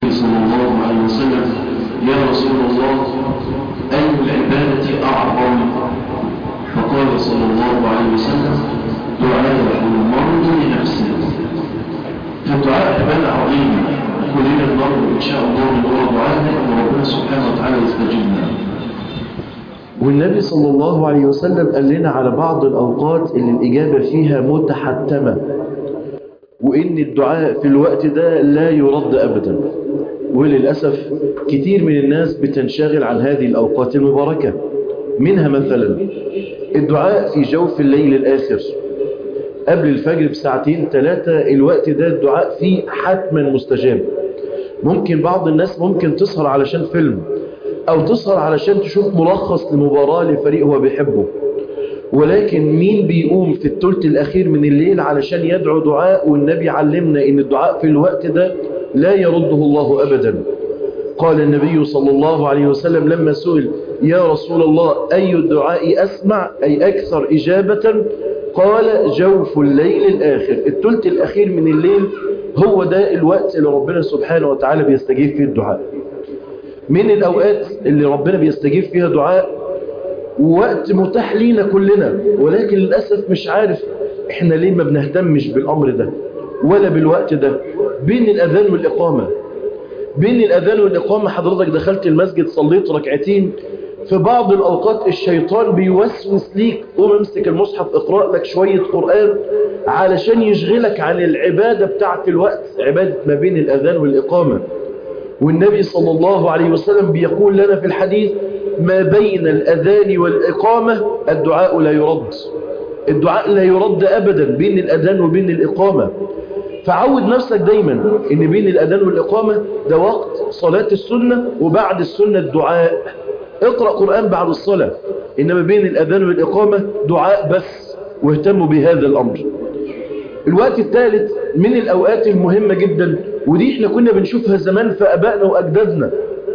النبي صلى الله عليه وسلم يا رسول الله أي العبادة أعظم فقال صلى الله عليه وسلم دعاء المرء لنفسه فالدعاء عبادة عظيمة كلنا النهارده إن شاء الله ندور دعاءنا أن ربنا سبحانه وتعالى يستجيب لنا والنبي صلى الله عليه وسلم قال لنا على بعض الأوقات اللي الإجابة فيها متحتمة وإن الدعاء في الوقت ده لا يرد أبدا وللأسف كتير من الناس بتنشغل عن هذه الأوقات المباركة منها مثلا الدعاء في جوف الليل الآخر قبل الفجر بساعتين ثلاثة الوقت ده الدعاء فيه حتما مستجاب ممكن بعض الناس ممكن تسهر علشان فيلم أو تسهر علشان تشوف ملخص لمباراة لفريق هو بيحبه ولكن مين بيقوم في الثلث الأخير من الليل علشان يدعو دعاء والنبي علمنا إن الدعاء في الوقت ده لا يرده الله أبدا قال النبي صلى الله عليه وسلم لما سئل يا رسول الله أي الدعاء أسمع أي أكثر إجابة قال جوف الليل الآخر الثلث الأخير من الليل هو ده الوقت اللي ربنا سبحانه وتعالى بيستجيب فيه الدعاء من الأوقات اللي ربنا بيستجيب فيها دعاء وقت متاح لينا كلنا ولكن للأسف مش عارف احنا ليه ما بنهتمش بالأمر ده ولا بالوقت ده بين الأذان والإقامة بين الأذان والإقامة حضرتك دخلت المسجد صليت ركعتين في بعض الأوقات الشيطان بيوسوس ليك قوم امسك المصحف اقرأ لك شوية قرآن علشان يشغلك عن العبادة بتاعت الوقت عبادة ما بين الأذان والإقامة والنبي صلى الله عليه وسلم بيقول لنا في الحديث ما بين الأذان والإقامة الدعاء لا يرد الدعاء لا يرد أبدا بين الأذان وبين الإقامة فعود نفسك دايما ان بين الأذان والإقامة ده وقت صلاة السنة وبعد السنة الدعاء اقرأ قرآن بعد الصلاة إنما بين الأذان والإقامة دعاء بس واهتموا بهذا الأمر الوقت الثالث من الأوقات المهمة جدا ودي احنا كنا بنشوفها زمان في أبائنا وأجدادنا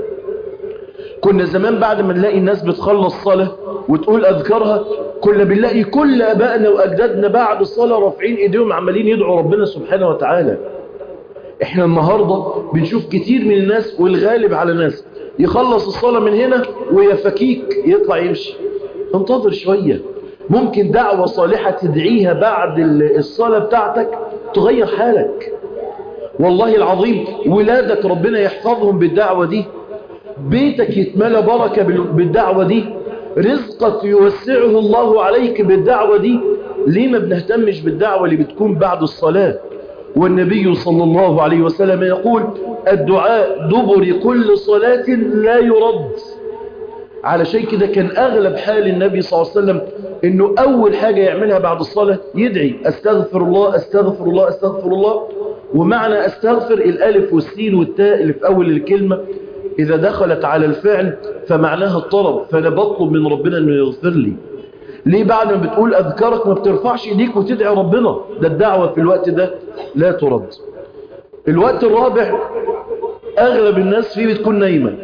كنا زمان بعد ما نلاقي الناس بتخلص صلاة وتقول أذكارها كنا بنلاقي كل أبائنا وأجدادنا بعد الصلاة رافعين إيديهم عمالين يدعوا ربنا سبحانه وتعالى احنا النهاردة بنشوف كتير من الناس والغالب على ناس يخلص الصلاة من هنا ويفكيك يطلع يمشي انتظر شوية ممكن دعوة صالحة تدعيها بعد الصلاة بتاعتك تغير حالك والله العظيم ولادك ربنا يحفظهم بالدعوة دي بيتك يتملى بركة بالدعوة دي رزقك يوسعه الله عليك بالدعوة دي ليه ما بنهتمش بالدعوة اللي بتكون بعد الصلاة والنبي صلى الله عليه وسلم يقول الدعاء دبر كل صلاة لا يرد على شيء كده كان أغلب حال النبي صلى الله عليه وسلم إنه أول حاجة يعملها بعد الصلاة يدعي أستغفر الله أستغفر الله أستغفر الله ومعنى أستغفر الألف والسين والتاء اللي في أول الكلمة إذا دخلت على الفعل فمعناها الطلب فأنا بطلب من ربنا أنه يغفر لي ليه بعد ما بتقول أذكرك ما بترفعش إيديك وتدعي ربنا ده الدعوة في الوقت ده لا ترد الوقت الرابع أغلب الناس فيه بتكون نايمة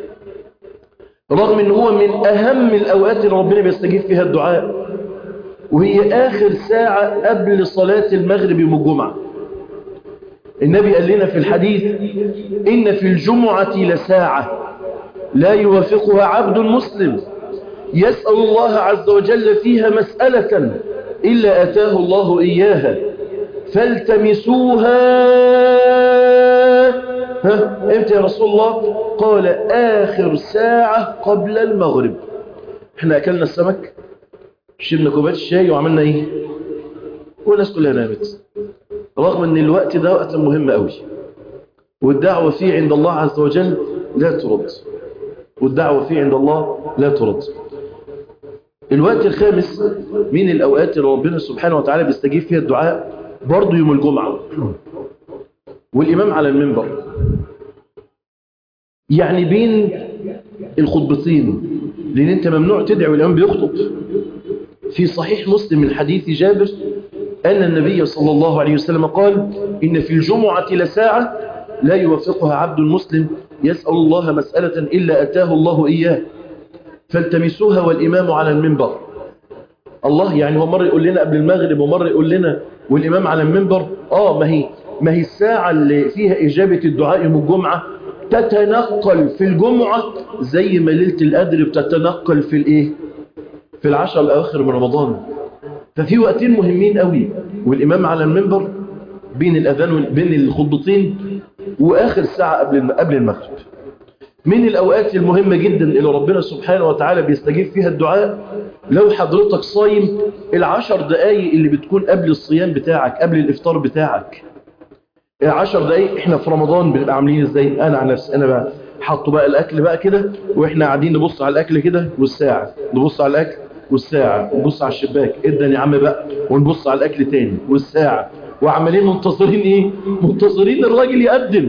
رغم ان هو من أهم الأوقات اللي ربنا بيستجيب فيها الدعاء وهي آخر ساعة قبل صلاة المغرب يوم الجمعة النبي قال لنا في الحديث إن في الجمعة لساعة لا يوافقها عبد مسلم يسأل الله عز وجل فيها مسألة إلا أتاه الله إياها فالتمسوها ها امتى يا رسول الله قال آخر ساعة قبل المغرب احنا أكلنا السمك شربنا كوباية الشاي وعملنا ايه والناس كلها نامت رغم ان الوقت ده وقت مهم قوي والدعوة فيه عند الله عز وجل لا ترد والدعوة فيه عند الله لا ترد الوقت الخامس من الأوقات اللي ربنا سبحانه وتعالى بيستجيب فيها الدعاء برضه يوم الجمعة والإمام على المنبر يعني بين الخطبتين لأن أنت ممنوع تدعي والإمام بيخطب في صحيح مسلم من حديث جابر أن النبي صلى الله عليه وسلم قال إن في الجمعة لساعة لا يوافقها عبد مسلم يسأل الله مسألة إلا أتاه الله إياه فالتمسوها والإمام على المنبر الله يعني هو مرة يقول لنا قبل المغرب ومرة يقول لنا والإمام على المنبر آه ما هي ما هي الساعة اللي فيها إجابة الدعاء يوم الجمعة تتنقل في الجمعة زي ما ليلة القدر بتتنقل في الايه في العشر الأواخر من رمضان ففي وقتين مهمين قوي والإمام على المنبر بين الأذان بين الخطبتين وآخر ساعة قبل قبل المغرب من الأوقات المهمة جدا اللي ربنا سبحانه وتعالى بيستجيب فيها الدعاء لو حضرتك صايم العشر دقايق اللي بتكون قبل الصيام بتاعك قبل الإفطار بتاعك العشر دقايق احنا في رمضان بنبقى عاملين ازاي انا عن نفسي انا بقى حطوا بقى الاكل بقى كده واحنا قاعدين نبص على الاكل كده والساعة نبص على الاكل والساعة نبص على الشباك ادن يا عم بقى ونبص على الاكل تاني والساعة وعمالين منتظرين ايه منتظرين الراجل يقدم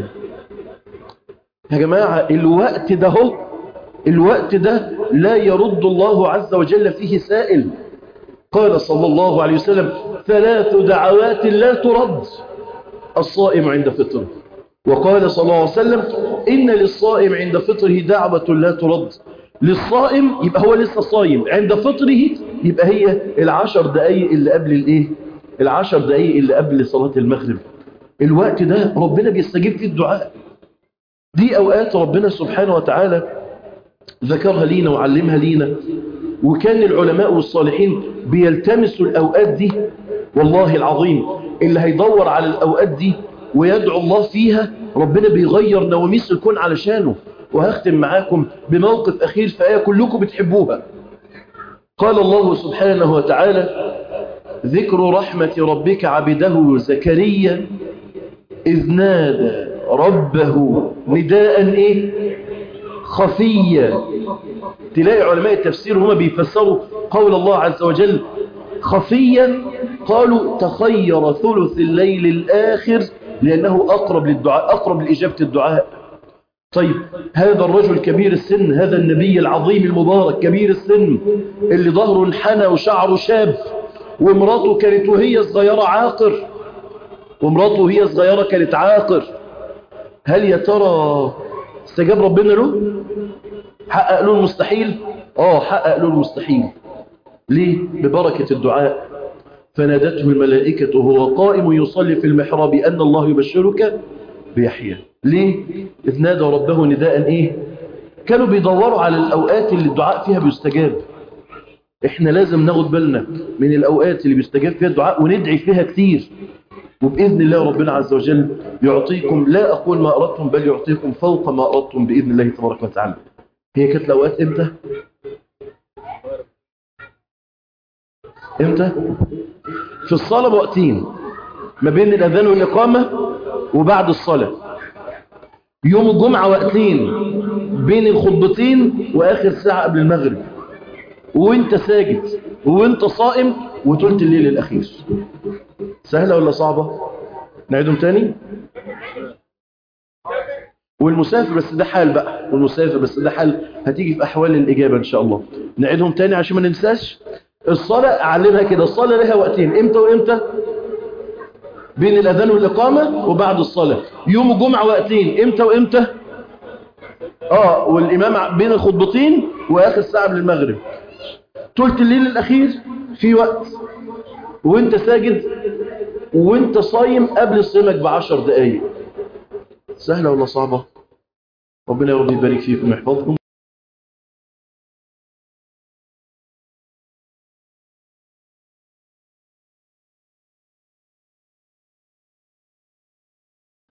يا جماعة الوقت ده هو الوقت ده لا يرد الله عز وجل فيه سائل قال صلى الله عليه وسلم ثلاث دعوات لا ترد الصائم عند فطره وقال صلى الله عليه وسلم إن للصائم عند فطره دعوة لا ترد للصائم يبقى هو لسه صايم عند فطره يبقى هي العشر دقايق اللي قبل الايه العشر دقايق اللي قبل صلاة المغرب الوقت ده ربنا بيستجيب فيه الدعاء دي أوقات ربنا سبحانه وتعالى ذكرها لينا وعلمها لينا وكان العلماء والصالحين بيلتمسوا الأوقات دي والله العظيم اللي هيدور على الأوقات دي ويدعو الله فيها ربنا بيغير نواميس الكون علشانه وهختم معاكم بموقف أخير في آية كلكم بتحبوها قال الله سبحانه وتعالى ذكر رحمة ربك عبده زكريا إذ نادى ربه نداء إيه خفيا تلاقي علماء التفسير هما بيفسروا قول الله عز وجل خفيا قالوا تخير ثلث الليل الآخر لأنه أقرب للدعاء أقرب لإجابة الدعاء طيب هذا الرجل كبير السن هذا النبي العظيم المبارك كبير السن اللي ظهره انحنى وشعره شاب ومراته كانت وهي صغيرة عاقر ومراته وهي صغيرة كانت عاقر هل يا ترى استجاب ربنا له حقق له المستحيل اه حقق له المستحيل ليه ببركة الدعاء فنادته الملائكة وهو قائم يصلي في المحراب أن الله يبشرك بيحيى ليه إذ نادى ربه نداء إيه كانوا بيدوروا على الأوقات اللي الدعاء فيها بيستجاب إحنا لازم ناخد بالنا من الأوقات اللي بيستجاب فيها الدعاء وندعي فيها كتير وبإذن الله ربنا عز وجل يعطيكم لا أقول ما أردتم بل يعطيكم فوق ما أردتم بإذن الله تبارك وتعالى هي كانت الأوقات إمتى إمتى في الصلاة وقتين ما بين الأذان والإقامة وبعد الصلاة يوم الجمعة وقتين بين الخطبتين وآخر ساعة قبل المغرب وانت ساجد وانت صائم وتلت الليل الأخير سهلة ولا صعبة نعيدهم تاني والمسافر بس ده حال بقى والمسافر بس ده حال هتيجي في أحوال الإجابة إن شاء الله نعيدهم تاني عشان ما ننساش الصلاة أعلمها كده الصلاة لها وقتين إمتى وإمتى بين الأذان والإقامة وبعد الصلاة يوم الجمعة وقتين إمتى وإمتى آه والإمام بين الخطبتين وآخر ساعة من المغرب تلت الليل الأخير في وقت وانت ساجد وانت صايم قبل صيامك بعشر دقايق سهلة ولا صعبة ربنا يا رب يبارك فيكم ويحفظكم